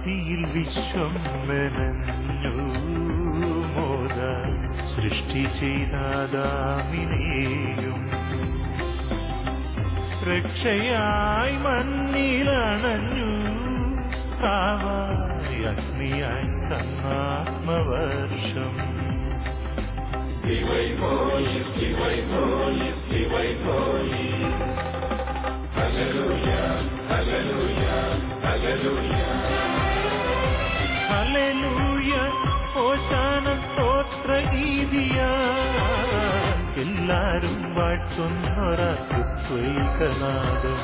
ഭക്തിയിൽ വിശ്വം മെനഞ്ഞു മോദ സൃഷ്ടി ചെയ്താദാമിനെയും രക്ഷയായി മണ്ണിലണഞ്ഞു കാവായി അഗ്നിയായി തന്നാത്മവർഷം ഹല്ലേലൂയ ഓശാന സ്തോത്ര ഗീതിയ എല്ലാരും വാഴ്ത്തുന്നൊരത്വൈകനാദം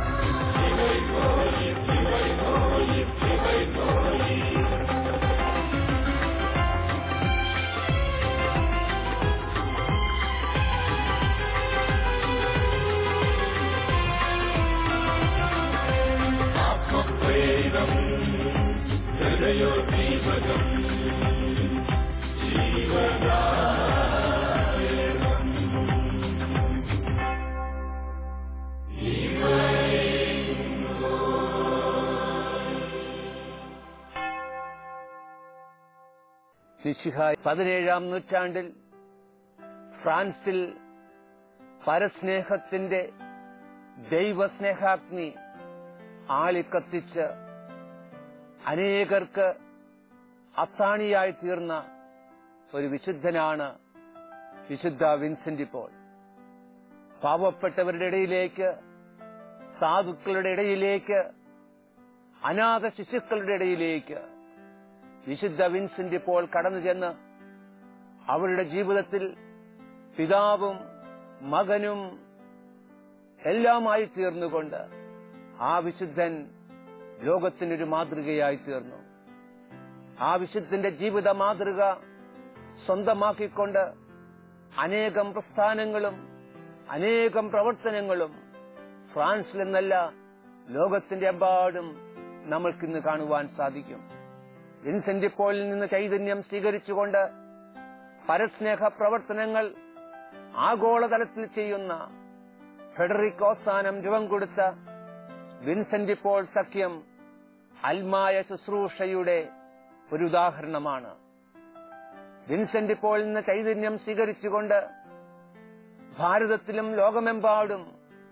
മിശിഹായ് പതിനേഴാം നൂറ്റാണ്ടിൽ ഫ്രാൻസിൽ പരസ്നേഹത്തിന്റെ ദൈവസ്നേഹാഗ്നി ആളിക്കത്തിച്ച് അനേകർക്ക് അത്താണിയായി തീർന്ന ഒരു വിശുദ്ധനാണ് വിശുദ്ധ വിൻസെന്റ് പോൾ പാവപ്പെട്ടവരുടെ ഇടയിലേക്ക് സാധുക്കളുടെ ഇടയിലേക്ക് അനാഥ ശിശുക്കളുടെ ഇടയിലേക്ക് വിശുദ്ധ വിൻസെന്റ് പോൾ കടന്നു ചെന്ന് അവരുടെ ജീവിതത്തിൽ പിതാവും മകനും എല്ലാമായി തീർന്നുകൊണ്ട് ആ വിശുദ്ധൻ ലോകത്തിനൊരു മാതൃകയായി തീർന്നു ആ വിശുദ്ധന്റെ ജീവിത മാതൃക സ്വന്തമാക്കിക്കൊണ്ട് അനേകം പ്രസ്ഥാനങ്ങളും അനേകം പ്രവർത്തനങ്ങളും ഫ്രാൻസിൽ എന്നല്ല ലോകത്തിന്റെ എമ്പാടും നമ്മൾക്കിന്ന് കാണുവാൻ സാധിക്കും വിൻസെന്റ് പോളിൽ നിന്ന് ചൈതന്യം സ്വീകരിച്ചുകൊണ്ട് പരസ്നേഹ പ്രവർത്തനങ്ങൾ ആഗോളതലത്തിൽ ചെയ്യുന്ന ഫെഡറിക് ഓസാനം രൂപം കൊടുത്ത വിൻസെന്റ് പോൾ സഖ്യം അൽമായ ശുശ്രൂഷയുടെ ഒരു ഉദാഹരണമാണ് വിൻസെന്റ് പോളിൽ നിന്ന് ചൈതന്യം സ്വീകരിച്ചുകൊണ്ട് ഭാരതത്തിലും ലോകമെമ്പാടും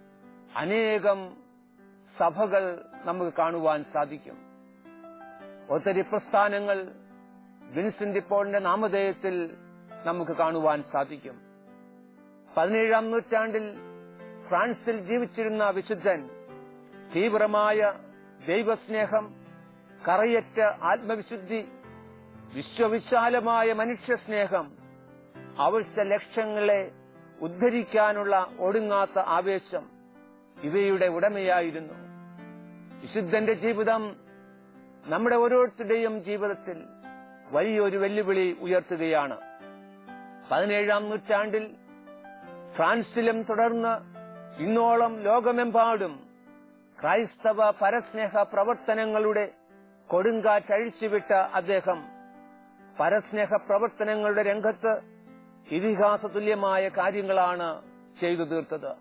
അനേകം സഭകൾ നമുക്ക് കാണുവാൻ സാധിക്കും ഒത്തിരി പ്രസ്ഥാനങ്ങൾ വിൻസെന്റ് പോളിന്റെ നാമധേയത്തിൽ നമുക്ക് കാണുവാൻ സാധിക്കും പതിനേഴാം നൂറ്റാണ്ടിൽ ഫ്രാൻസിൽ ജീവിച്ചിരുന്ന വിശുദ്ധൻ തീവ്രമായ ദൈവസ്നേഹം കറയറ്റ ആത്മവിശുദ്ധി വിശ്വവിശാലമായ മനുഷ്യസ്നേഹം അവശ്യ ലക്ഷ്യങ്ങളെ ഉദ്ധരിക്കാനുള്ള ഒടുങ്ങാത്ത ആവേശം ഇവയുടെ ഉടമയായിരുന്നു വിശുദ്ധന്റെ ജീവിതം നമ്മുടെ ഓരോരുത്തരുടെയും ജീവിതത്തിൽ വലിയൊരു വെല്ലുവിളി ഉയർത്തുകയാണ് പതിനേഴാം നൂറ്റാണ്ടിൽ ഫ്രാൻസിലും തുടർന്ന് ഇന്നോളം ലോകമെമ്പാടും ക്രൈസ്തവ പരസ്നേഹ പ്രവർത്തനങ്ങളുടെ കൊടുങ്കാറ്റഴിച്ചുവിട്ട അദ്ദേഹം പരസ്നേഹ പ്രവർത്തനങ്ങളുടെ രംഗത്ത് ഇതിഹാസ തുല്യമായ കാര്യങ്ങളാണ് ചെയ്തു തീർത്തത്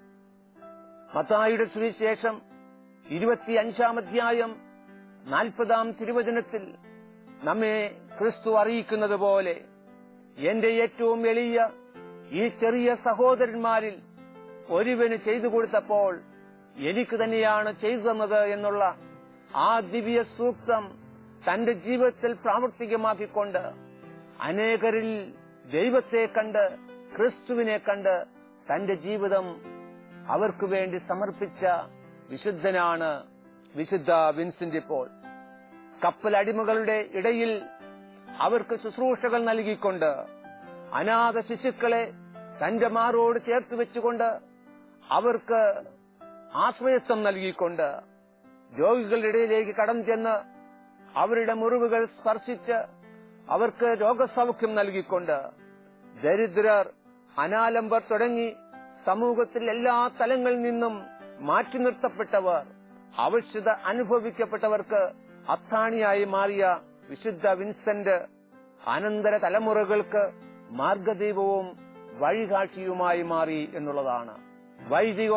മത്തായിയുടെ സുവിശേഷം ഇരുപത്തിയഞ്ചാം അധ്യായം നാൽപ്പതാം തിരുവചനത്തിൽ നമ്മെ ക്രിസ്തു അറിയിക്കുന്നത് പോലെ എന്റെ ഏറ്റവും എളിയ ഈ ചെറിയ സഹോദരന്മാരിൽ ഒരുവന് ചെയ്തു കൊടുത്തപ്പോൾ എനിക്ക് തന്നെയാണ് ചെയ്തു തന്നത് എന്നുള്ള ആ ദിവ്യ സൂക്തം തന്റെ ജീവിതത്തിൽ പ്രാവർത്തികമാക്കിക്കൊണ്ട് അനേകരിൽ ദൈവത്തെ കണ്ട് ക്രിസ്തുവിനെ കണ്ട് തന്റെ ജീവിതം അവർക്ക് വേണ്ടി സമർപ്പിച്ച വിശുദ്ധനാണ് വിശുദ്ധ വിൻസെന്റ് പോൾ കപ്പൽ അടിമകളുടെ ഇടയിൽ അവർക്ക് ശുശ്രൂഷകൾ നൽകിക്കൊണ്ട് അനാഥ ശിശുക്കളെ തന്റെ മാറോട് ചേർത്ത് വെച്ചുകൊണ്ട് അവർക്ക് ആശ്രയത്വം നൽകിക്കൊണ്ട് രോഗികളുടെ ഇടയിലേക്ക് കടന്നു ചെന്ന് അവരുടെ മുറിവുകൾ സ്പർശിച്ച് അവർക്ക് രോഗസൗഖ്യം നൽകിക്കൊണ്ട് ദരിദ്രർ അനാലംബർ തുടങ്ങി സമൂഹത്തിൽ എല്ലാ തലങ്ങളിൽ നിന്നും മാറ്റി നിർത്തപ്പെട്ടവർ ആവശ്യത അനുഭവിക്കപ്പെട്ടവർക്ക് അത്താണിയായി മാറിയ വിശുദ്ധ വിൻസെന്റ് അനന്തര തലമുറകൾക്ക് മാർഗദീപവും വഴികാട്ടിയുമായി മാറി എന്നുള്ളതാണ്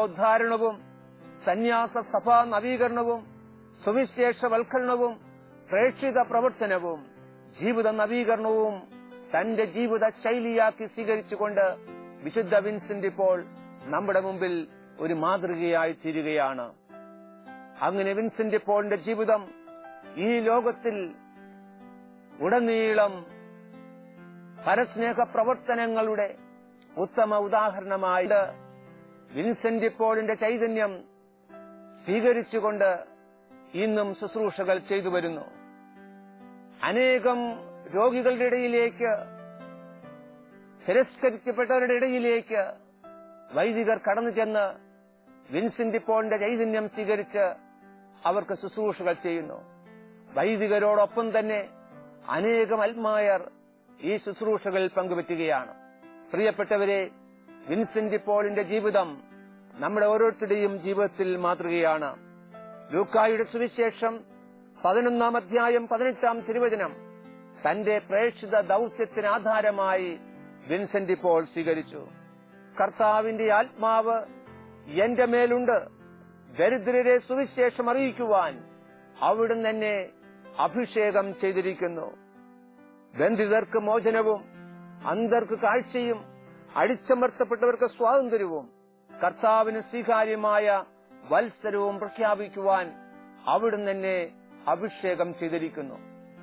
വൈദികോദ്ധാരണവും സന്യാസ സഭാ നവീകരണവും സുവിശേഷവൽക്കരണവും പ്രേക്ഷിത പ്രവർത്തനവും ജീവിത നവീകരണവും തന്റെ ജീവിത ശൈലിയാക്കി സ്വീകരിച്ചുകൊണ്ട് വിശുദ്ധ വിൻസെന്റ് ഇപ്പോൾ നമ്മുടെ മുമ്പിൽ ഒരു മാതൃകയായി തീരുകയാണ് അങ്ങനെ വിൻസെന്റ് പോളിന്റെ ജീവിതം ഈ ലോകത്തിൽ ഉടനീളം പരസ്നേഹ പ്രവർത്തനങ്ങളുടെ ഉത്തമ ഉദാഹരണമായിട്ട് വിൻസെന്റ് പോളിന്റെ ചൈതന്യം സ്വീകരിച്ചുകൊണ്ട് ഇന്നും ശുശ്രൂഷകൾ ചെയ്തു വരുന്നു അനേകം രോഗികളുടെ ഇടയിലേക്ക് തിരസ്കരിക്കപ്പെട്ടവരുടെ ഇടയിലേക്ക് വൈദികർ കടന്നു ചെന്ന് വിൻസെന്റ് പോളിന്റെ ചൈതന്യം സ്വീകരിച്ച് അവർക്ക് ശുശ്രൂഷകൾ ചെയ്യുന്നു വൈദികരോടൊപ്പം തന്നെ അനേകം അൽമായർ ഈ ശുശ്രൂഷകളിൽ പങ്കുപറ്റുകയാണ് പ്രിയപ്പെട്ടവരെ വിൻസെന്റ് പോളിന്റെ ജീവിതം നമ്മുടെ ഓരോരുത്തരുടെയും ജീവിതത്തിൽ മാതൃകയാണ് ലൂക്കായുടെ സുവിശേഷം പതിനൊന്നാം അധ്യായം പതിനെട്ടാം തിരുവചനം തന്റെ പ്രേക്ഷിത ദൗത്യത്തിന് ആധാരമായി വിൻസെന്റ് പോൾ സ്വീകരിച്ചു കർത്താവിന്റെ ആത്മാവ് എന്റെ മേലുണ്ട് ദരിദ്രരെ സുവിശേഷം അറിയിക്കുവാൻ അവിടുന്ന് എന്നെ അഭിഷേകം ചെയ്തിരിക്കുന്നു ബന്ധിതർക്ക് മോചനവും അന്തർക്ക് കാഴ്ചയും അടിച്ചമർത്തപ്പെട്ടവർക്ക് സ്വാതന്ത്ര്യവും കർത്താവിന് സ്വീകാര്യമായ വത്സരവും പ്രഖ്യാപിക്കുവാൻ അവിടുന്ന് എന്നെ അഭിഷേകം ചെയ്തിരിക്കുന്നു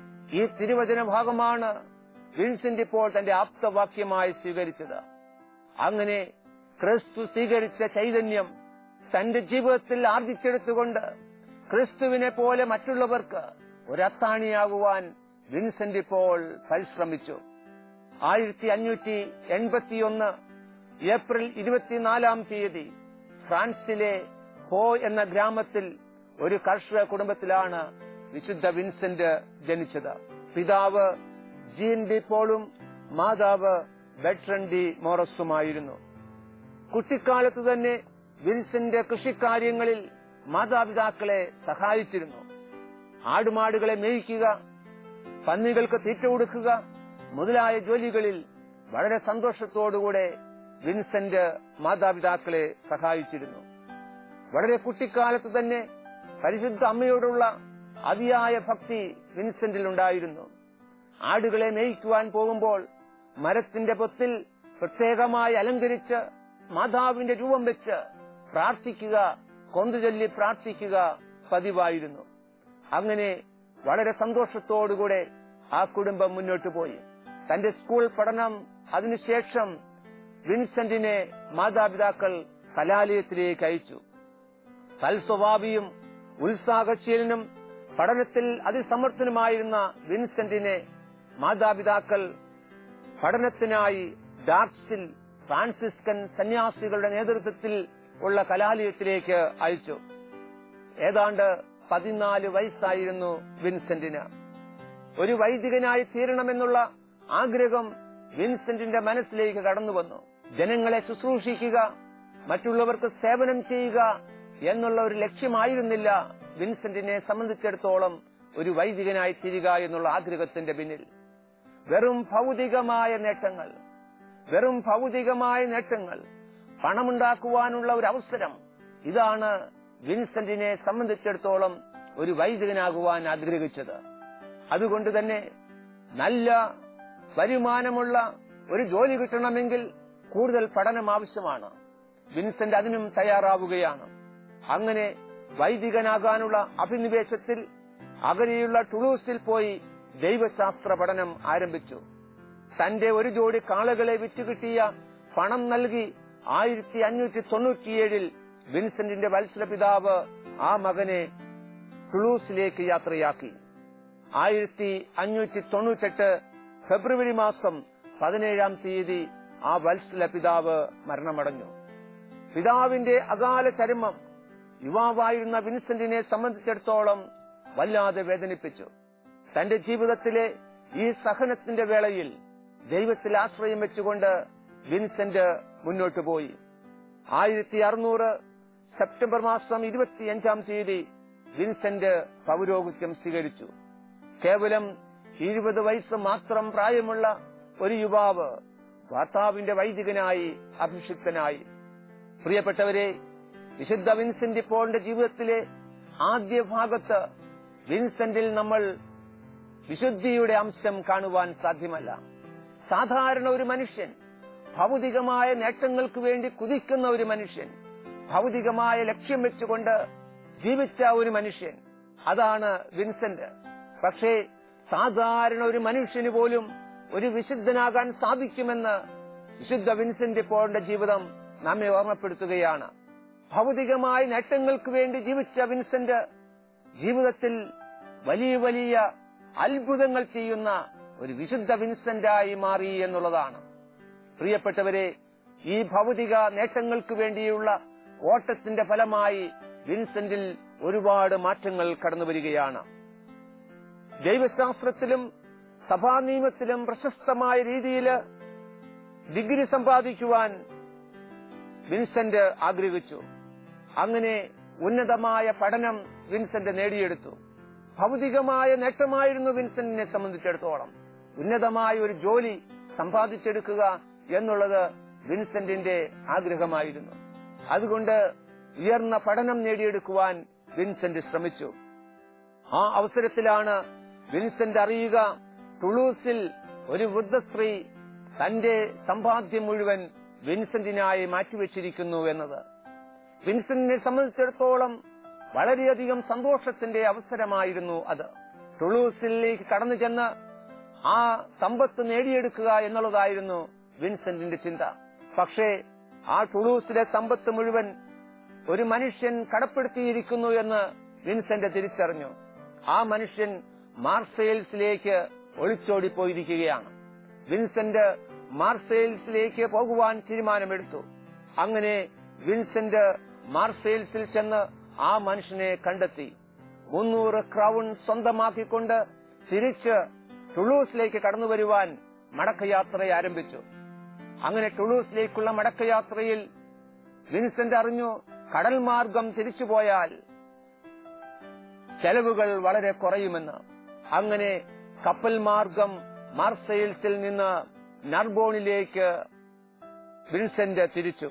ഈ തിരുവചന ഭാഗമാണ് വിൻസെന്റ് ഇപ്പോൾ തന്റെ ആപ്തവാക്യമായി സ്വീകരിച്ചത് അങ്ങനെ ക്രിസ്തു സ്വീകരിച്ച ചൈതന്യം തന്റെ ജീവിതത്തിൽ ആർജിച്ചെടുത്തുകൊണ്ട് ക്രിസ്തുവിനെ പോലെ മറ്റുള്ളവർക്ക് ഒരത്താണിയാകുവാൻ വിൻസെന്റ് ഇപ്പോൾ പരിശ്രമിച്ചു ആയിരത്തി അഞ്ഞൂറ്റി എൺപത്തിയൊന്ന് ഏപ്രിൽ ഇരുപത്തിനാലാം തീയതി ഫ്രാൻസിലെ ഹോ എന്ന ഗ്രാമത്തിൽ ഒരു കർഷക കുടുംബത്തിലാണ് വിശുദ്ധ വിൻസെന്റ് ജനിച്ചത് പിതാവ് ജീൻ ഡി പോളും മാതാവ് ബെട്രൻ ഡി മോറസുമായിരുന്നു കുട്ടിക്കാലത്ത് തന്നെ വിൻസെന്റ് കൃഷിക്കാര്യങ്ങളിൽ മാതാപിതാക്കളെ സഹായിച്ചിരുന്നു ആടുമാടുകളെ മേയിക്കുക പന്നികൾക്ക് തീറ്റ കൊടുക്കുക മുതലായ ജോലികളിൽ വളരെ സന്തോഷത്തോടുകൂടെ വിൻസെന്റ് മാതാപിതാക്കളെ സഹായിച്ചിരുന്നു വളരെ കുട്ടിക്കാലത്ത് തന്നെ പരിശുദ്ധ അമ്മയോടുള്ള അതിയായ ഭക്തി വിൻസെന്റിൽ ഉണ്ടായിരുന്നു ആടുകളെ മേയിക്കുവാൻ പോകുമ്പോൾ മരത്തിന്റെ പൊത്തിൽ പ്രത്യേകമായി അലങ്കരിച്ച് മാതാവിന്റെ രൂപം വെച്ച് പ്രാർത്ഥിക്കുക കൊന്തുചൊല്ലി പ്രാർത്ഥിക്കുക പതിവായിരുന്നു അങ്ങനെ വളരെ സന്തോഷത്തോടുകൂടെ ആ കുടുംബം മുന്നോട്ട് പോയി തന്റെ സ്കൂൾ പഠനം അതിനുശേഷം വിൻസെന്റിനെ മാതാപിതാക്കൾ കലാലയത്തിലേക്ക് അയച്ചു തൽസ്വഭാവിയും ഉത്സാഹശീലനും പഠനത്തിൽ അതിസമർത്ഥനുമായിരുന്ന വിൻസെന്റിനെ മാതാപിതാക്കൾ പഠനത്തിനായി ഡാർക്സിൽ ഫ്രാൻസിസ്കൻ സന്യാസികളുടെ നേതൃത്വത്തിൽ ഉള്ള കലാലയത്തിലേക്ക് അയച്ചു ഏതാണ്ട് പതിനാല് വയസ്സായിരുന്നു വിൻസെന്റിന് ഒരു വൈദികനായി തീരണമെന്നുള്ള ആഗ്രഹം വിൻസെന്റിന്റെ മനസ്സിലേക്ക് കടന്നു വന്നു ജനങ്ങളെ ശുശ്രൂഷിക്കുക മറ്റുള്ളവർക്ക് സേവനം ചെയ്യുക എന്നുള്ള ഒരു ലക്ഷ്യമായിരുന്നില്ല വിൻസെന്റിനെ സംബന്ധിച്ചിടത്തോളം ഒരു വൈദികനായി തീരുക എന്നുള്ള ആഗ്രഹത്തിന്റെ പിന്നിൽ വെറും ഭൗതികമായ നേട്ടങ്ങൾ വെറും ഭൗതികമായ നേട്ടങ്ങൾ പണമുണ്ടാക്കുവാനുള്ള ഒരു അവസരം ഇതാണ് വിൻസെന്റിനെ സംബന്ധിച്ചിടത്തോളം ഒരു വൈദികനാകുവാൻ ആഗ്രഹിച്ചത് അതുകൊണ്ട് തന്നെ നല്ല വരുമാനമുള്ള ഒരു ജോലി കിട്ടണമെങ്കിൽ കൂടുതൽ പഠനം ആവശ്യമാണ് വിൻസെന്റ് അതിനും തയ്യാറാവുകയാണ് അങ്ങനെ വൈദികനാകാനുള്ള അഭിനിവേശത്തിൽ അകലെയുള്ള ടുളൂസിൽ പോയി ദൈവശാസ്ത്ര പഠനം ആരംഭിച്ചു തന്റെ ഒരു ജോഡി കാളകളെ വിറ്റുകിട്ടിയ പണം നൽകി ആയിരത്തി അഞ്ഞൂറ്റി തൊണ്ണൂറ്റിയേഴിൽ വിൻസെന്റിന്റെ വത്സല പിതാവ് ആ മകനെ ടുളൂസിലേക്ക് യാത്രയാക്കി ആയിരത്തി അഞ്ഞൂറ്റി തൊണ്ണൂറ്റെട്ട് ഫെബ്രുവരി മാസം പതിനേഴാം തീയതി ആ വത്സല പിതാവ് മരണമടഞ്ഞു പിതാവിന്റെ അകാല ചരമം യുവാവായിരുന്ന വിൻസെന്റിനെ സംബന്ധിച്ചിടത്തോളം വല്ലാതെ വേദനിപ്പിച്ചു തന്റെ ജീവിതത്തിലെ ഈ സഹനത്തിന്റെ വേളയിൽ ദൈവത്തിൽ ആശ്രയം വെച്ചുകൊണ്ട് വിൻസെന്റ് മുന്നോട്ടു പോയി ആയിരത്തി അറുന്നൂറ് സെപ്റ്റംബർ മാസം ഇരുപത്തിയഞ്ചാം തീയതി വിൻസെന്റ് പൗരോഹിത്യം സ്വീകരിച്ചു കേവലം ഇരുപത് വയസ്സ് മാത്രം പ്രായമുള്ള ഒരു യുവാവ് ഭർത്താവിന്റെ വൈദികനായി അഭിഷിക്തനായി പ്രിയപ്പെട്ടവരെ വിശുദ്ധ വിൻസെന്റ് പോളിന്റെ ജീവിതത്തിലെ ആദ്യ ഭാഗത്ത് വിൻസെന്റിൽ നമ്മൾ വിശുദ്ധിയുടെ അംശം കാണുവാൻ സാധ്യമല്ല സാധാരണ ഒരു മനുഷ്യൻ ഭൗതികമായ നേട്ടങ്ങൾക്ക് വേണ്ടി കുതിക്കുന്ന ഒരു മനുഷ്യൻ ഭൗതികമായ ലക്ഷ്യം വെച്ചുകൊണ്ട് ജീവിച്ച ഒരു മനുഷ്യൻ അതാണ് വിൻസെന്റ് പക്ഷേ സാധാരണ ഒരു മനുഷ്യന് പോലും ഒരു വിശുദ്ധനാകാൻ സാധിക്കുമെന്ന് വിശുദ്ധ വിൻസെന്റ് പോളിന്റെ ജീവിതം നമ്മെ ഓർമ്മപ്പെടുത്തുകയാണ് ഭൗതികമായ നേട്ടങ്ങൾക്ക് വേണ്ടി ജീവിച്ച വിൻസെന്റ് ജീവിതത്തിൽ വലിയ വലിയ അത്ഭുതങ്ങൾ ചെയ്യുന്ന ഒരു വിശുദ്ധ വിൻസെന്റായി മാറി എന്നുള്ളതാണ് പ്രിയപ്പെട്ടവരെ ഈ ഭൗതിക നേട്ടങ്ങൾക്ക് വേണ്ടിയുള്ള ഓട്ടത്തിന്റെ ഫലമായി വിൻസെന്റിൽ ഒരുപാട് മാറ്റങ്ങൾ കടന്നു വരികയാണ് ദൈവശാസ്ത്രത്തിലും സഭാ നിയമത്തിലും പ്രശസ്തമായ രീതിയിൽ ഡിഗ്രി സമ്പാദിക്കുവാൻ വിൻസെന്റ് ആഗ്രഹിച്ചു അങ്ങനെ ഉന്നതമായ പഠനം വിൻസെന്റ് നേടിയെടുത്തു ഭൗതികമായ നേട്ടമായിരുന്നു വിൻസെന്റിനെ സംബന്ധിച്ചിടത്തോളം ഉന്നതമായ ഒരു ജോലി സമ്പാദിച്ചെടുക്കുക എന്നുള്ളത് വിൻസെന്റിന്റെ ആഗ്രഹമായിരുന്നു അതുകൊണ്ട് ഉയർന്ന പഠനം നേടിയെടുക്കുവാൻ വിൻസെന്റ് ശ്രമിച്ചു ആ അവസരത്തിലാണ് വിൻസെന്റ് അറിയുക ടുളൂസിൽ ഒരു വൃദ്ധസ്ത്രീ തന്റെ സമ്പാദ്യം മുഴുവൻ വിൻസെന്റിനായി മാറ്റിവെച്ചിരിക്കുന്നു എന്നത് വിൻസെന്റിനെ സംബന്ധിച്ചിടത്തോളം വളരെയധികം സന്തോഷത്തിന്റെ അവസരമായിരുന്നു അത് ടുളൂസിലേക്ക് കടന്നു ചെന്ന് ആ സമ്പത്ത് നേടിയെടുക്കുക എന്നുള്ളതായിരുന്നു വിൻസെന്റിന്റെ ചിന്ത പക്ഷേ ആ ടുളൂസിലെ സമ്പത്ത് മുഴുവൻ ഒരു മനുഷ്യൻ കടപ്പെടുത്തിയിരിക്കുന്നു എന്ന് വിൻസെന്റ് തിരിച്ചറിഞ്ഞു ആ മനുഷ്യൻ മാർസെയിൽസിലേക്ക് ഒളിച്ചോടിപ്പോയിരിക്കുകയാണ് വിൻസെന്റ് മാർസെയിൽസിലേക്ക് പോകുവാൻ തീരുമാനമെടുത്തു അങ്ങനെ വിൻസെന്റ് മാർസെയിൽസിൽ ചെന്ന് ആ മനുഷ്യനെ കണ്ടെത്തി മുന്നൂറ് ക്രൗൺ സ്വന്തമാക്കിക്കൊണ്ട് തിരിച്ച് ടുളൂസിലേക്ക് കടന്നു വരുവാൻ മടക്കയാത്ര ആരംഭിച്ചു അങ്ങനെ ടുളൂസിലേക്കുള്ള മടക്കയാത്രയിൽ വിൻസെന്റ് അറിഞ്ഞു കടൽ മാർഗം തിരിച്ചുപോയാൽ ചെലവുകൾ വളരെ കുറയുമെന്ന് അങ്ങനെ കപ്പൽ മാർഗം മാർസെയിൽസിൽ നിന്ന് നർബോണിലേക്ക് വിൻസെന്റ് തിരിച്ചു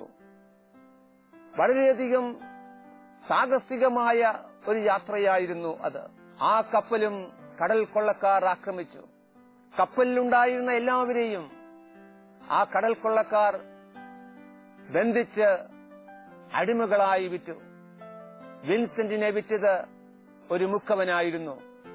വളരെയധികം സാഹസികമായ ഒരു യാത്രയായിരുന്നു അത് ആ കപ്പലും കടൽ കൊള്ളക്കാർ ആക്രമിച്ചു കപ്പലിലുണ്ടായിരുന്ന എല്ലാവരെയും ആ കടൽ കൊള്ളക്കാർ ബന്ധിച്ച് അടിമകളായി വിറ്റു വിൻസെന്റിനെ വിറ്റത് ഒരു മുക്കവനായിരുന്നു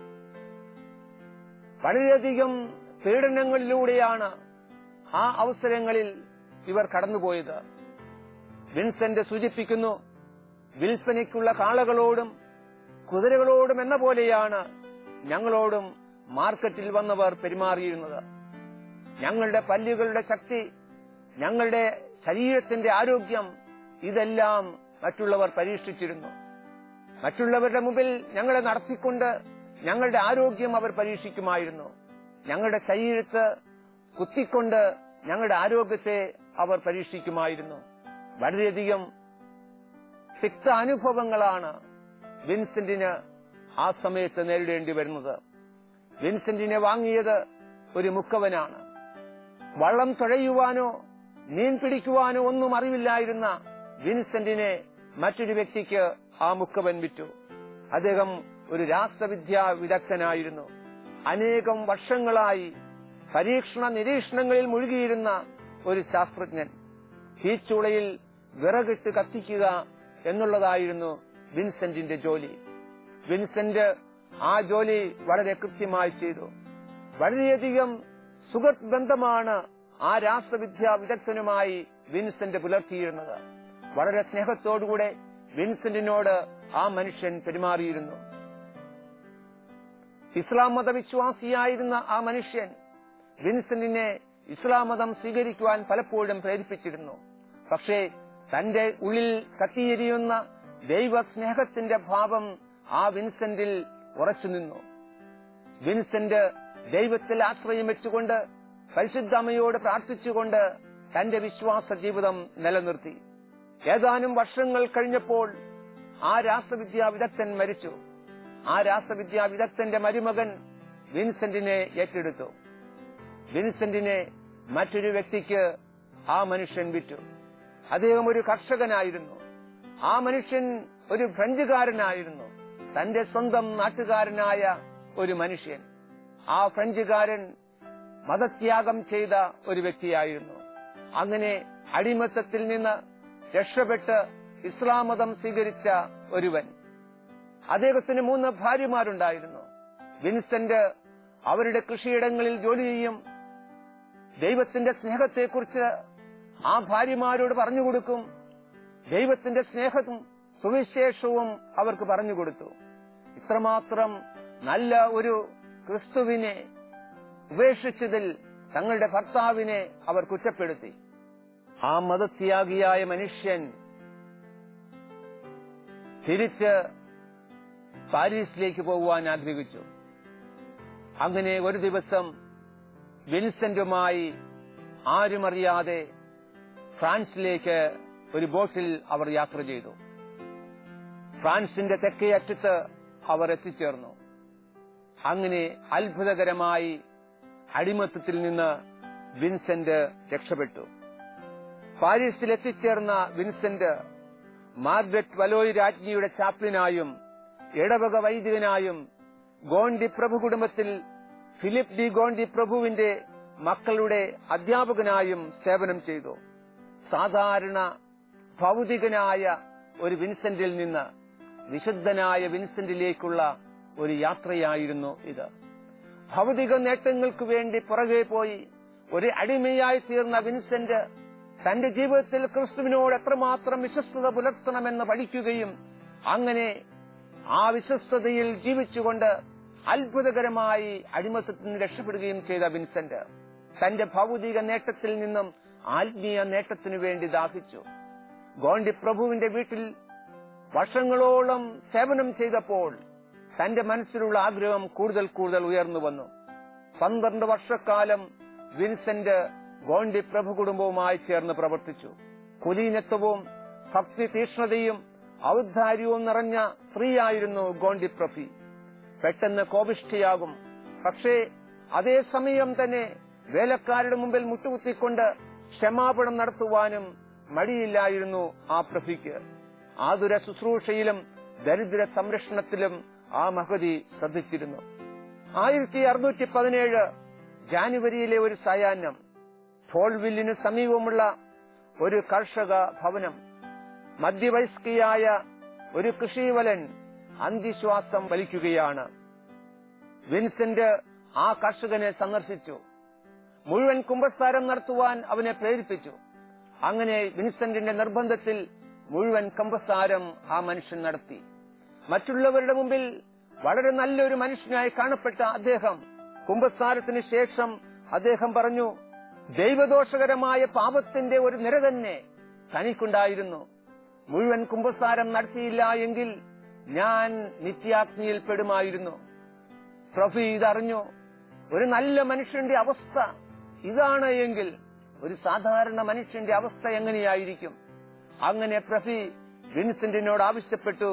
വളരെയധികം പീഡനങ്ങളിലൂടെയാണ് ആ അവസരങ്ങളിൽ ഇവർ കടന്നുപോയത് വിൻസെന്റ് സൂചിപ്പിക്കുന്നു വിൽപ്പനയ്ക്കുള്ള കാളകളോടും കുതിരകളോടും എന്ന പോലെയാണ് ഞങ്ങളോടും മാർക്കറ്റിൽ വന്നവർ പെരുമാറിയിരുന്നത് ഞങ്ങളുടെ പല്ലുകളുടെ ശക്തി ഞങ്ങളുടെ ശരീരത്തിന്റെ ആരോഗ്യം ഇതെല്ലാം മറ്റുള്ളവർ പരീക്ഷിച്ചിരുന്നു മറ്റുള്ളവരുടെ മുമ്പിൽ ഞങ്ങളെ നടത്തിക്കൊണ്ട് ഞങ്ങളുടെ ആരോഗ്യം അവർ പരീക്ഷിക്കുമായിരുന്നു ഞങ്ങളുടെ ശരീരത്ത് കുത്തിക്കൊണ്ട് ഞങ്ങളുടെ ആരോഗ്യത്തെ അവർ പരീക്ഷിക്കുമായിരുന്നു വളരെയധികം തിക്ത അനുഭവങ്ങളാണ് വിൻസെന്റിന് ആ സമയത്ത് നേരിടേണ്ടി വരുന്നത് വിൻസെന്റിനെ വാങ്ങിയത് ഒരു മുക്കവനാണ് വള്ളം തുഴയുവാനോ മീൻ പിടിക്കുവാനോ ഒന്നും അറിവില്ലായിരുന്ന വിൻസെന്റിനെ മറ്റൊരു വ്യക്തിക്ക് ആ മുക്കവൻ വിറ്റു അദ്ദേഹം ഒരു രാഷ്ട്രവിദ്യാ വിദഗ്ധനായിരുന്നു അനേകം വർഷങ്ങളായി പരീക്ഷണ നിരീക്ഷണങ്ങളിൽ മുഴുകിയിരുന്ന ഒരു ശാസ്ത്രജ്ഞൻ തീച്ചുളയിൽ വിറകിട്ട് കത്തിക്കുക എന്നുള്ളതായിരുന്നു വിൻസെന്റിന്റെ ജോലി വിൻസെന്റ് ആ ജോലി വളരെ കൃത്യമായി ചെയ്തു വളരെയധികം സുഹൃത്ത് ബന്ധമാണ് ആ രാഷ്ട്രവിദ്യാ വിദഗ്ധനുമായി വിൻസെന്റ് പുലർത്തിയിരുന്നത് വളരെ സ്നേഹത്തോടുകൂടെ വിൻസെന്റിനോട് ആ മനുഷ്യൻ പെരുമാറിയിരുന്നു ഇസ്ലാം മതവിശ്വാസിയായിരുന്ന ആ മനുഷ്യൻ വിൻസെന്റിനെ ഇസ്ലാം മതം സ്വീകരിക്കുവാൻ പലപ്പോഴും പ്രേരിപ്പിച്ചിരുന്നു പക്ഷേ തന്റെ ഉള്ളിൽ കത്തിയെരിയുന്ന ദൈവസ്നേഹത്തിന്റെ ഭാവം ആ വിൻസെന്റിൽ ഉറച്ചു നിന്നു വിൻസെന്റ് ദൈവത്തിൽ ആശ്രയം വെച്ചുകൊണ്ട് പരിശുദ്ധമ്മയോട് പ്രാർത്ഥിച്ചുകൊണ്ട് തന്റെ വിശ്വാസ ജീവിതം നിലനിർത്തി ഏതാനും വർഷങ്ങൾ കഴിഞ്ഞപ്പോൾ ആ രാഷ്ട്രവിദ്യാ വിദഗ്ധൻ മരിച്ചു ആ രാഷ്ട്രവിദ്യാ വിദഗ്ധന്റെ മരുമകൻ വിൻസെന്റിനെ ഏറ്റെടുത്തു വിൻസെന്റിനെ മറ്റൊരു വ്യക്തിക്ക് ആ മനുഷ്യൻ വിറ്റു അദ്ദേഹം ഒരു കർഷകനായിരുന്നു ആ മനുഷ്യൻ ഒരു ഫ്രഞ്ചുകാരനായിരുന്നു തന്റെ സ്വന്തം നാട്ടുകാരനായ ഒരു മനുഷ്യൻ ആ ഫ്രഞ്ചുകാരൻ മതത്യാഗം ചെയ്ത ഒരു വ്യക്തിയായിരുന്നു അങ്ങനെ അടിമത്തത്തിൽ നിന്ന് രക്ഷപ്പെട്ട് ഇസ്ലാം മതം സ്വീകരിച്ച ഒരുവൻ അദ്ദേഹത്തിന് മൂന്ന് ഭാര്യമാരുണ്ടായിരുന്നു വിൻസെന്റ് അവരുടെ കൃഷിയിടങ്ങളിൽ ജോലി ചെയ്യും ദൈവത്തിന്റെ സ്നേഹത്തെക്കുറിച്ച് ആ ഭാര്യമാരോട് പറഞ്ഞുകൊടുക്കും ദൈവത്തിന്റെ സ്നേഹവും സുവിശേഷവും അവർക്ക് പറഞ്ഞുകൊടുത്തു ഇത്രമാത്രം നല്ല ഒരു ക്രിസ്തുവിനെ ഉപേക്ഷിച്ചതിൽ തങ്ങളുടെ ഭർത്താവിനെ അവർ കുറ്റപ്പെടുത്തി ആ മതത്യാഗിയായ മനുഷ്യൻ തിരിച്ച് പാരീസിലേക്ക് പോകുവാൻ ആഗ്രഹിച്ചു അങ്ങനെ ഒരു ദിവസം വിൻസെന്റുമായി ആരുമറിയാതെ ഫ്രാൻസിലേക്ക് ഒരു ബോട്ടിൽ അവർ യാത്ര ചെയ്തു ഫ്രാൻസിന്റെ തെക്കേ അറ്റത്ത് അവർ എത്തിച്ചേർന്നു അങ്ങനെ അത്ഭുതകരമായി അടിമത്തത്തിൽ നിന്ന് വിൻസെന്റ് രക്ഷപ്പെട്ടു പാരീസിൽ എത്തിച്ചേർന്ന വിൻസെന്റ് മാർഗരറ്റ് വലോയ് രാജ്ഞിയുടെ ചാപ്ലിനായും ഇടവക വൈദികനായും ഗോണ്ടി പ്രഭു കുടുംബത്തിൽ ഫിലിപ്പ് ഡി ഗോണ്ടി പ്രഭുവിന്റെ മക്കളുടെ അധ്യാപകനായും സേവനം ചെയ്തു സാധാരണ ഭൗതികനായ ഒരു വിൻസെന്റിൽ നിന്ന് വിശുദ്ധനായ വിൻസെന്റിലേക്കുള്ള ഒരു യാത്രയായിരുന്നു ഇത് ഭൗതിക നേട്ടങ്ങൾക്ക് വേണ്ടി പുറകെ പോയി ഒരു അടിമയായി തീർന്ന വിൻസെന്റ് തന്റെ ജീവിതത്തിൽ ക്രിസ്തുവിനോട് എത്രമാത്രം വിശ്വസ്തത പുലർത്തണമെന്ന് പഠിക്കുകയും അങ്ങനെ ആ വിശ്വസ്തതയിൽ ജീവിച്ചുകൊണ്ട് അത്ഭുതകരമായി അടിമത്തത്തിൽ നിന്ന് രക്ഷപ്പെടുകയും ചെയ്ത വിൻസെന്റ് തന്റെ ഭൗതിക നേട്ടത്തിൽ നിന്നും ആത്മീയ നേട്ടത്തിനു വേണ്ടി ദാഹിച്ചു ഗോണ്ടി പ്രഭുവിന്റെ വീട്ടിൽ വർഷങ്ങളോളം സേവനം ചെയ്തപ്പോൾ തന്റെ മനസ്സിലുള്ള ആഗ്രഹം കൂടുതൽ കൂടുതൽ ഉയർന്നു വന്നു പന്ത്രണ്ട് വർഷക്കാലം വിൻസെന്റ് ഗോണ്ടി പ്രഭു കുടുംബവുമായി ചേർന്ന് പ്രവർത്തിച്ചു കുലീനത്വവും ഭക്തി തീഷ്ണതയും ഔദ്ധാര്യവും നിറഞ്ഞ സ്ത്രീയായിരുന്നു ഗോണ്ടി പ്രഭി പെട്ടെന്ന് കോപിഷ്ഠിയാകും പക്ഷേ അതേ സമയം തന്നെ വേലക്കാരുടെ മുമ്പിൽ മുട്ടുകുത്തിക്കൊണ്ട് ക്ഷമാപണം നടത്തുവാനും മടിയില്ലായിരുന്നു ആ പ്രഭിക്ക് ആതുര ശുശ്രൂഷയിലും ദരിദ്ര സംരക്ഷണത്തിലും ആ മഹതി ശ്രദ്ധിച്ചിരുന്നു ആയിരത്തി അറുന്നൂറ്റി പതിനേഴ് ജാനുവരിയിലെ ഒരു സായാഹ്നം ഫോൾവില്ലിന് സമീപമുള്ള ഒരു കർഷക ഭവനം മധ്യവയസ്കിയായ ഒരു കൃഷിവലൻ അന്തിശ്വാസം വലിക്കുകയാണ് വിൻസെന്റ് ആ കർഷകനെ സന്ദർശിച്ചു മുഴുവൻ കുംഭസ്ഥാരം നടത്തുവാൻ അവനെ പ്രേരിപ്പിച്ചു അങ്ങനെ വിൻസെന്റിന്റെ നിർബന്ധത്തിൽ മുഴുവൻ കുംഭസ്ഥാരം ആ മനുഷ്യൻ നടത്തി മറ്റുള്ളവരുടെ മുമ്പിൽ വളരെ നല്ലൊരു മനുഷ്യനായി കാണപ്പെട്ട അദ്ദേഹം കുംഭസ്ഥാരത്തിന് ശേഷം അദ്ദേഹം പറഞ്ഞു ദൈവദോഷകരമായ പാപത്തിന്റെ ഒരു നിര തന്നെ തനിക്കുണ്ടായിരുന്നു മുഴുവൻ കുംഭസ്ഥാരം നടത്തിയില്ല എങ്കിൽ ഞാൻ നിത്യാഗ്നിയിൽ പെടുമായിരുന്നു പ്രഭു ഇതറിഞ്ഞു ഒരു നല്ല മനുഷ്യന്റെ അവസ്ഥ ഇതാണ് എങ്കിൽ ഒരു സാധാരണ മനുഷ്യന്റെ അവസ്ഥ എങ്ങനെയായിരിക്കും അങ്ങനെ പ്രഭി വിൻസെന്റിനോട് ആവശ്യപ്പെട്ടു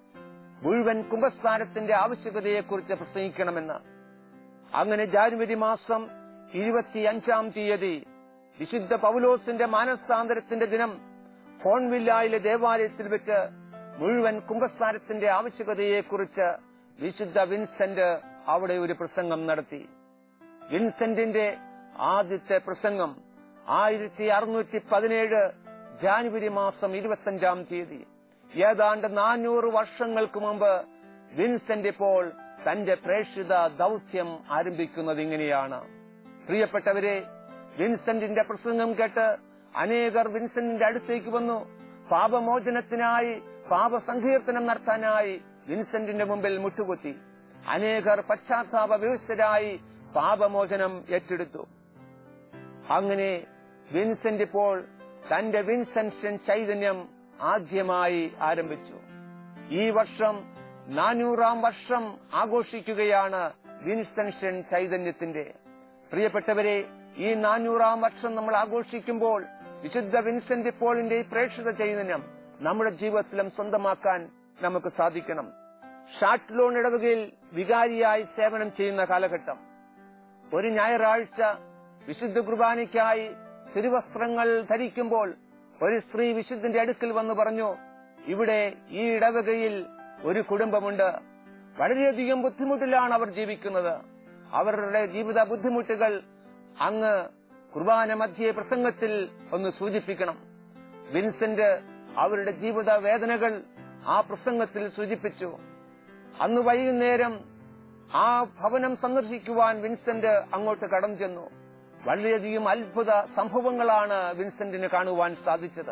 മുഴുവൻ കുംഭസ്ഥാനത്തിന്റെ ആവശ്യകതയെക്കുറിച്ച് പ്രസംഗിക്കണമെന്ന് അങ്ങനെ ജാനുവരി മാസം ഇരുപത്തിയഞ്ചാം തീയതി വിശുദ്ധ പൗലോസിന്റെ മാനസാന്തരത്തിന്റെ ദിനം ഫോൺവില്ലായിലെ ദേവാലയത്തിൽ വെച്ച് മുഴുവൻ കുംഭസ്ഥാനത്തിന്റെ ആവശ്യകതയെക്കുറിച്ച് വിശുദ്ധ വിൻസെന്റ് അവിടെ ഒരു പ്രസംഗം നടത്തി വിൻസെന്റിന്റെ ആദ്യത്തെ പ്രസംഗം ആയിരത്തി അറുന്നൂറ്റി പതിനേഴ് ജാനുവരി മാസം ഇരുപത്തിയഞ്ചാം തീയതി ഏതാണ്ട് നാനൂറ് വർഷങ്ങൾക്ക് മുമ്പ് വിൻസെന്റ് ഇപ്പോൾ തന്റെ പ്രേക്ഷിത ദൗത്യം ആരംഭിക്കുന്നത് ഇങ്ങനെയാണ് പ്രിയപ്പെട്ടവരെ വിൻസെന്റിന്റെ പ്രസംഗം കേട്ട് അനേകർ വിൻസെന്റിന്റെ അടുത്തേക്ക് വന്നു പാപമോചനത്തിനായി പാപസങ്കീർത്തനം നടത്താനായി വിൻസെന്റിന്റെ മുമ്പിൽ മുട്ടുകുത്തി അനേകർ പശ്ചാത്താപ വ്യവസ്ഥരായി പാപമോചനം ഏറ്റെടുത്തു അങ്ങനെ വിൻസെന്റ് ഇപ്പോൾ തന്റെ വിൻസെൻഷൻ ചൈതന്യം ആദ്യമായി ആരംഭിച്ചു ഈ വർഷം നാനൂറാം വർഷം ആഘോഷിക്കുകയാണ് വിൻസെൻഷൻ ചൈതന്യത്തിന്റെ പ്രിയപ്പെട്ടവരെ ഈ നാനൂറാം വർഷം നമ്മൾ ആഘോഷിക്കുമ്പോൾ വിശുദ്ധ വിൻസെന്റ് പോളിന്റെ ഈ പ്രേക്ഷിത ചൈതന്യം നമ്മുടെ ജീവിതത്തിലും സ്വന്തമാക്കാൻ നമുക്ക് സാധിക്കണം ഷാട്ട്ലോൺ ഇടവകയിൽ വികാരിയായി സേവനം ചെയ്യുന്ന കാലഘട്ടം ഒരു ഞായറാഴ്ച വിശുദ്ധ കുർബാനയ്ക്കായി തിരുവസ്ത്രങ്ങൾ ധരിക്കുമ്പോൾ ഒരു സ്ത്രീ വിശുദ്ധന്റെ അടുക്കൽ വന്ന് പറഞ്ഞു ഇവിടെ ഈ ഇടവകയിൽ ഒരു കുടുംബമുണ്ട് വളരെയധികം ബുദ്ധിമുട്ടിലാണ് അവർ ജീവിക്കുന്നത് അവരുടെ ജീവിത ബുദ്ധിമുട്ടുകൾ അങ്ങ് കുർബാന മധ്യേ പ്രസംഗത്തിൽ ഒന്ന് സൂചിപ്പിക്കണം വിൻസെന്റ് അവരുടെ ജീവിത വേദനകൾ ആ പ്രസംഗത്തിൽ സൂചിപ്പിച്ചു അന്ന് വൈകുന്നേരം ആ ഭവനം സന്ദർശിക്കുവാൻ വിൻസെന്റ് അങ്ങോട്ട് കടന്നു ചെന്നു വളരെയധികം അത്ഭുത സംഭവങ്ങളാണ് വിൻസെന്റിന് കാണുവാൻ സാധിച്ചത്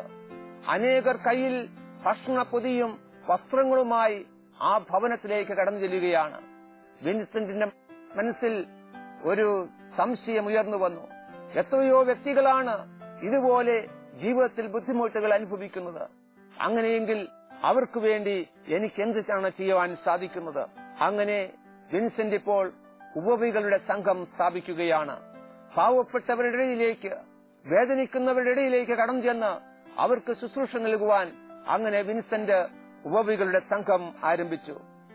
അനേകർ കയ്യിൽ ഭക്ഷണ പൊതിയും വസ്ത്രങ്ങളുമായി ആ ഭവനത്തിലേക്ക് കടന്നു ചെല്ലുകയാണ് വിൻസെന്റിന്റെ മനസ്സിൽ ഒരു സംശയം ഉയർന്നു വന്നു എത്രയോ വ്യക്തികളാണ് ഇതുപോലെ ജീവിതത്തിൽ ബുദ്ധിമുട്ടുകൾ അനുഭവിക്കുന്നത് അങ്ങനെയെങ്കിൽ അവർക്ക് വേണ്ടി എനിക്ക് എന്താണ് ചെയ്യുവാൻ സാധിക്കുന്നത് അങ്ങനെ വിൻസെന്റ് ഇപ്പോൾ ഉപവികളുടെ സംഘം സ്ഥാപിക്കുകയാണ് പാവപ്പെട്ടവരുടെ ഇടയിലേക്ക് വേദനിക്കുന്നവരുടെ ഇടയിലേക്ക് കടന്നു ചെന്ന് അവർക്ക് ശുശ്രൂഷ നൽകുവാൻ അങ്ങനെ വിൻസെന്റ് ഉപവികളുടെ സംഘം ആരംഭിച്ചു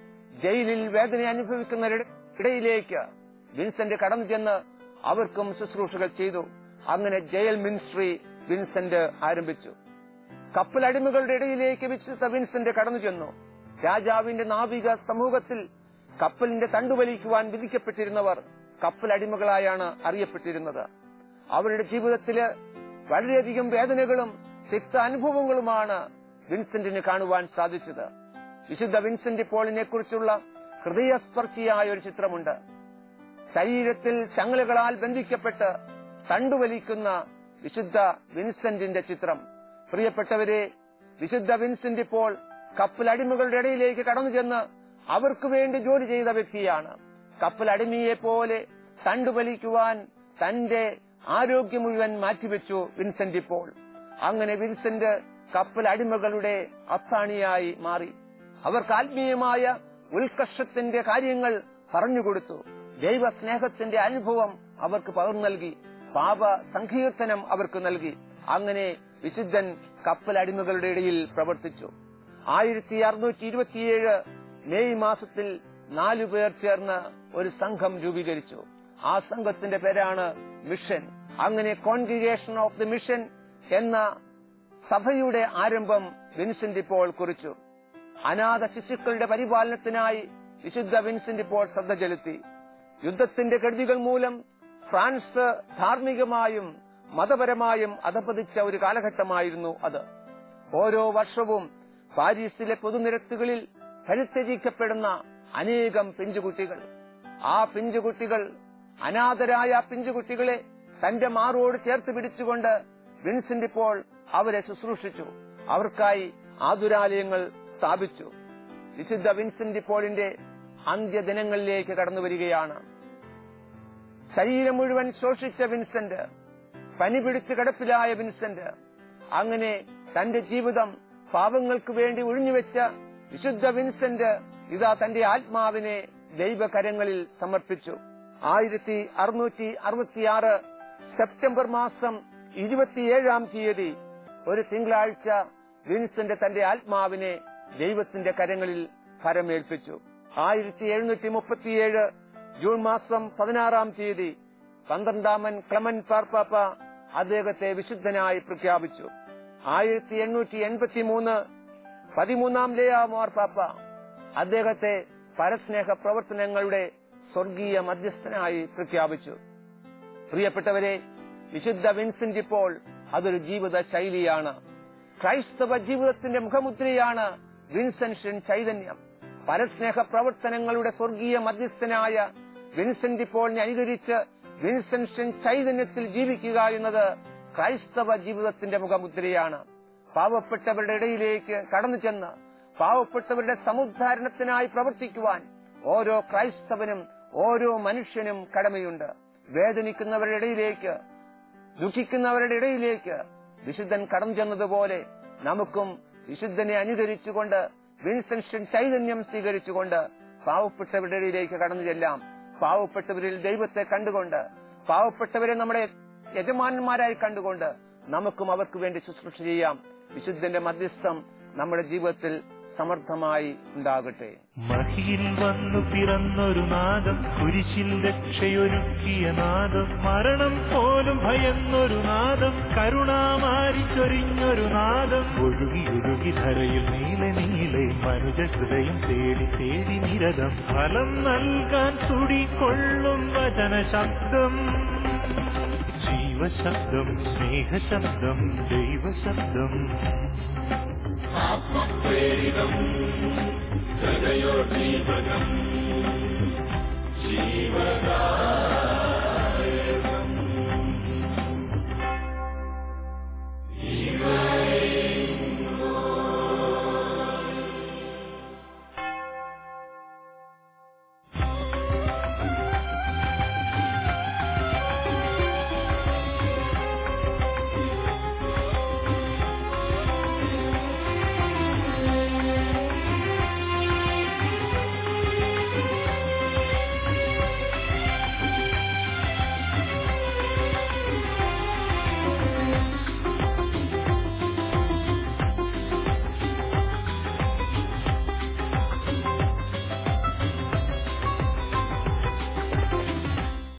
ജയിലിൽ വേദന അനുഭവിക്കുന്നവരുടെ ഇടയിലേക്ക് വിൻസെന്റ് കടന്നു ചെന്ന് അവർക്കും ശുശ്രൂഷകൾ ചെയ്തു അങ്ങനെ ജയിൽ മിനിസ്ട്രി വിൻസെന്റ് ആരംഭിച്ചു കപ്പലടിമകളുടെ ഇടയിലേക്ക് വിശുദ്ധ വിൻസെന്റ് കടന്നു ചെന്നു രാജാവിന്റെ നാവിക സമൂഹത്തിൽ കപ്പലിന്റെ തണ്ടുവലിക്കുവാൻ വിധിക്കപ്പെട്ടിരുന്നവർ കപ്പലടിമകളായാണ് അറിയപ്പെട്ടിരുന്നത് അവരുടെ ജീവിതത്തില് വളരെയധികം വേദനകളും തിക്ത അനുഭവങ്ങളുമാണ് വിൻസെന്റിന് കാണുവാൻ സാധിച്ചത് വിശുദ്ധ വിൻസെന്റ് പോളിനെ കുറിച്ചുള്ള ഹൃദയസ്പർശിയായ ഒരു ചിത്രമുണ്ട് ശരീരത്തിൽ ചങ്ങലകളാൽ ബന്ധിക്കപ്പെട്ട് തണ്ടുവലിക്കുന്ന വിശുദ്ധ വിൻസെന്റിന്റെ ചിത്രം പ്രിയപ്പെട്ടവരെ വിശുദ്ധ വിൻസെന്റ് ഇപ്പോൾ കപ്പലടിമകളുടെ ഇടയിലേക്ക് കടന്നു ചെന്ന് അവർക്ക് വേണ്ടി ജോലി ചെയ്ത വ്യക്തിയാണ് കപ്പലടിമയെ പോലെ തണ്ടുവലിക്കുവാൻ തന്റെ ആരോഗ്യം മുഴുവൻ മാറ്റിവെച്ചു വിൻസെന്റ് ഇപ്പോൾ അങ്ങനെ വിൻസെന്റ് കപ്പലടിമകളുടെ അത്താണിയായി മാറി അവർക്ക് ആത്മീയമായ ഉത്കർഷത്തിന്റെ കാര്യങ്ങൾ പറഞ്ഞുകൊടുത്തു ദൈവസ്നേഹത്തിന്റെ അനുഭവം അവർക്ക് പകർന്നു നൽകി പാപ സങ്കീർത്തനം അവർക്ക് നൽകി അങ്ങനെ വിശുദ്ധൻ കപ്പലടിമകളുടെ ഇടയിൽ പ്രവർത്തിച്ചു ആയിരത്തി അറുന്നൂറ്റി ഇരുപത്തിയേഴ് മെയ് മാസത്തിൽ നാലു പേർ ചേർന്ന് ഒരു സംഘം രൂപീകരിച്ചു ആ സംഘത്തിന്റെ പേരാണ് മിഷൻ അങ്ങനെ കോൺഗ്രിഗേഷൻ ഓഫ് ദി മിഷൻ എന്ന സഭയുടെ ആരംഭം വിൻസെന്റ് ഇപ്പോൾ കുറിച്ചു അനാഥ ശിശുക്കളുടെ പരിപാലനത്തിനായി വിശുദ്ധ വിൻസെന്റ് ഇപ്പോൾ ശ്രദ്ധ ചെലുത്തി യുദ്ധത്തിന്റെ കെടുതികൾ മൂലം ഫ്രാൻസ് ധാർമ്മികമായും മതപരമായും അധപതിച്ച ഒരു കാലഘട്ടമായിരുന്നു അത് ഓരോ വർഷവും പാരീസിലെ പൊതുനിരത്തുകളിൽ പരിത്യജിക്കപ്പെടുന്ന അനേകം പിഞ്ചുകുട്ടികൾ ആ പിഞ്ചുകുട്ടികൾ അനാഥരായ പിഞ്ചുകുട്ടികളെ തന്റെ മാറോട് ചേർത്ത് പിടിച്ചുകൊണ്ട് വിൻസെന്റ് ഇപ്പോൾ അവരെ ശുശ്രൂഷിച്ചു അവർക്കായി ആതുരാലയങ്ങൾ സ്ഥാപിച്ചു വിശുദ്ധ വിൻസെന്റ് പോളിന്റെ അന്ത്യദിനങ്ങളിലേക്ക് കടന്നു വരികയാണ് ശരീരം മുഴുവൻ ശോഷിച്ച വിൻസെന്റ് പനി പിടിച്ച് കിടപ്പിലായ വിൻസെന്റ് അങ്ങനെ തന്റെ ജീവിതം പാപങ്ങൾക്ക് വേണ്ടി ഒഴിഞ്ഞുവെച്ച വിശുദ്ധ വിൻസെന്റ് ഇതാ തന്റെ ആത്മാവിനെ ദൈവകരങ്ങളിൽ സമർപ്പിച്ചു ആയിരത്തി അറുന്നൂറ്റി അറുപത്തിയാറ് സെപ്റ്റംബർ മാസം ഇരുപത്തിയേഴാം തീയതി ഒരു തിങ്കളാഴ്ച വിൻസെന്റ് തന്റെ ആത്മാവിനെ ദൈവത്തിന്റെ കരങ്ങളിൽ ഫരമേൽപ്പിച്ചു ആയിരത്തി എഴുന്നൂറ്റി മുപ്പത്തിയേഴ് ജൂൺ മാസം പതിനാറാം തീയതി പന്ത്രണ്ടാമൻ ക്ലമൻ പാർപ്പാപ്പ അദ്ദേഹത്തെ വിശുദ്ധനായി പ്രഖ്യാപിച്ചു ആയിരത്തി എണ്ണൂറ്റി എൺപത്തി മൂന്ന് പതിമൂന്നാം ലേയ മാർപ്പാപ്പ അദ്ദേഹത്തെ പരസ്നേഹ പ്രവർത്തനങ്ങളുടെ സ്വർഗീയ മധ്യസ്ഥനായി പ്രഖ്യാപിച്ചു പ്രിയപ്പെട്ടവരെ വിശുദ്ധ വിൻസെന്റ് ഇപ്പോൾ അതൊരു ജീവിത ശൈലിയാണ് ക്രൈസ്തവ ജീവിതത്തിന്റെ മുഖമുദ്രയാണ് വിൻസെൻഷൻ ചൈതന്യം പരസ്നേഹ പ്രവർത്തനങ്ങളുടെ സ്വർഗീയ മധ്യസ്ഥനായ വിൻസെന്റ് പോളിനെ അനുകരിച്ച് വിൻസെൻഷൻ ചൈതന്യത്തിൽ ജീവിക്കുക എന്നത് ക്രൈസ്തവ ജീവിതത്തിന്റെ മുഖമുദ്രയാണ് പാവപ്പെട്ടവരുടെ ഇടയിലേക്ക് കടന്നു ചെന്ന് പാവപ്പെട്ടവരുടെ സമുദ്ധാരണത്തിനായി പ്രവർത്തിക്കുവാൻ ഓരോ ക്രൈസ്തവനും ഓരോ മനുഷ്യനും കടമയുണ്ട് വേദനിക്കുന്നവരുടെ ഇടയിലേക്ക് ദുഃഖിക്കുന്നവരുടെ ഇടയിലേക്ക് വിശുദ്ധൻ കടന്നു ചെന്നതുപോലെ നമുക്കും വിശുദ്ധനെ അനുകരിച്ചുകൊണ്ട് വിൻസെൻഷൻ ചൈതന്യം സ്വീകരിച്ചുകൊണ്ട് പാവപ്പെട്ടവരുടെ ഇടയിലേക്ക് കടന്നു ചെല്ലാം പാവപ്പെട്ടവരിൽ ദൈവത്തെ കണ്ടുകൊണ്ട് പാവപ്പെട്ടവരെ നമ്മുടെ യജമാനന്മാരായി കണ്ടുകൊണ്ട് നമുക്കും അവർക്ക് വേണ്ടി ശുശ്രൂഷ ചെയ്യാം വിശുദ്ധന്റെ മധ്യസ്ഥം നമ്മുടെ ജീവിതത്തിൽ സമർത്ഥമായി ഉണ്ടാകട്ടെ മഹിയിൽ വന്നു പിറന്നൊരു നാദം കുരിശിൽ രക്ഷയൊരുക്കിയ നാദം മരണം പോലും ഭയന്നൊരു നാദം കരുണാമാരി ചൊരിഞ്ഞൊരു നാദം ഒഴുകി ഒഴുകി ധരയിൽ നീല നീലെ മനുജ ഹൃദയം തേടി തേടി നിരതം ഫലം നൽകാൻ തുടികൊള്ളും വചന ശബ്ദം ജീവശബ്ദം സ്നേഹശബ്ദം ദൈവശബ്ദം ആത്മപ്രേരിതം ഹൃദയോദ്ദീപകം ജീവദാ